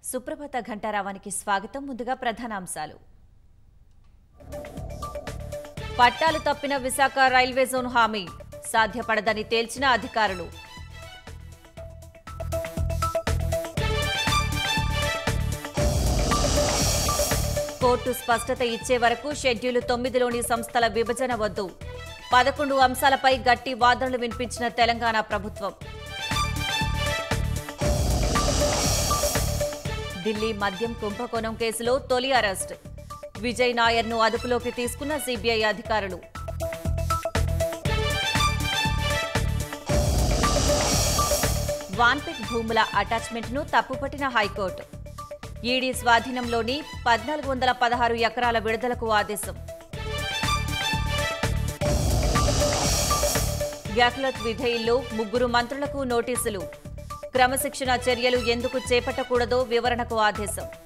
సుప్రభాత ఘంటారావానికి స్వాగతం ముందుగా ప్రధానాంశాలు పట్టాలు తప్పిన విశాఖ రైల్వే జోన్ హామీ సాధ్యపడదని తేల్చిన అధికారులు కోర్టు స్పష్టత ఇచ్చే వరకు షెడ్యూల్ తొమ్మిదిలోని సంస్థల విభజన వద్దు పదకొండు అంశాలపై గట్టి వాదనలు వినిపించిన తెలంగాణ ప్రభుత్వం ఢిల్లీ మద్యం కుంభకోణం కేసులో తొలి అరెస్ట్ విజయ్ నాయర్ను అదుపులోకి తీసుకున్న సిబిఐ అధికారులు వాన్పిక్ భూముల అటాచ్మెంట్ను తప్పుపట్టిన హైకోర్టు ఈడీ స్వాధీనంలోని పద్నాలుగు వందల పదహారు ఎకరాల విడుదలకు ఆదేశం గహ్లత్ విధేయుల్లో ముగ్గురు మంత్రులకు నోటీసులు క్రమశిక్షణ చర్యలు ఎందుకు చేపట్టకూడదో వివరణకు ఆదేశం